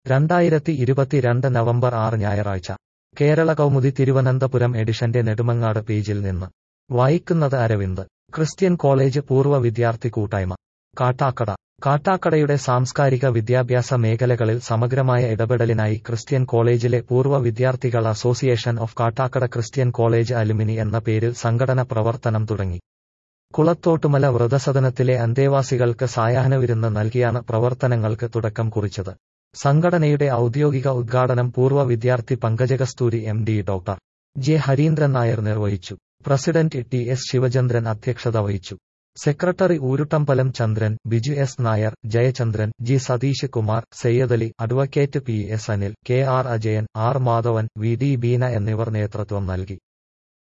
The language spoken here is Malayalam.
രണ്ടായിരത്തി ഇരുപത്തിരണ്ട് നവംബർ ആറ് ഞായറാഴ്ച കേരള കൗമുദി തിരുവനന്തപുരം എഡിഷന്റെ നെടുമങ്ങാട് പേജിൽ നിന്ന് വായിക്കുന്നത് അരവിന്ദ് ക്രിസ്ത്യൻ കോളേജ് പൂർവ്വ വിദ്യാർത്ഥി കൂട്ടായ്മ കാട്ടാക്കട കാട്ടാക്കടയുടെ സാംസ്കാരിക വിദ്യാഭ്യാസ മേഖലകളിൽ സമഗ്രമായ ഇടപെടലിനായി ക്രിസ്ത്യൻ കോളേജിലെ പൂർവ്വ വിദ്യാർത്ഥികൾ association of Kattakada Christian college alumni എന്ന പേരിൽ സംഘടന പ്രവർത്തനം തുടങ്ങി കുളത്തോട്ടുമല വൃതസദനത്തിലെ അന്തേവാസികൾക്ക് സായാഹ്ന വിരുന്ന് നൽകിയാണ് പ്രവർത്തനങ്ങൾക്ക് തുടക്കം കുറിച്ചത് സംഘടനയുടെ ഔദ്യോഗിക ഉദ്ഘാടനം പൂർവ്വ വിദ്യാർത്ഥി Pankajakasthuri M D doctor J Hareendran Nair നിർവഹിച്ചു പ്രസിഡന്റ് ടി എസ് ശിവചന്ദ്രൻ അധ്യക്ഷത വഹിച്ചു secretary Oorootambalam Chandran Biju S Nair Jayachandran G Satheesh Kumar Sayyadali advocate P S Anil K R Ajayan R Madhavan V D Beena എന്നിവർ നേതൃത്വം നൽകി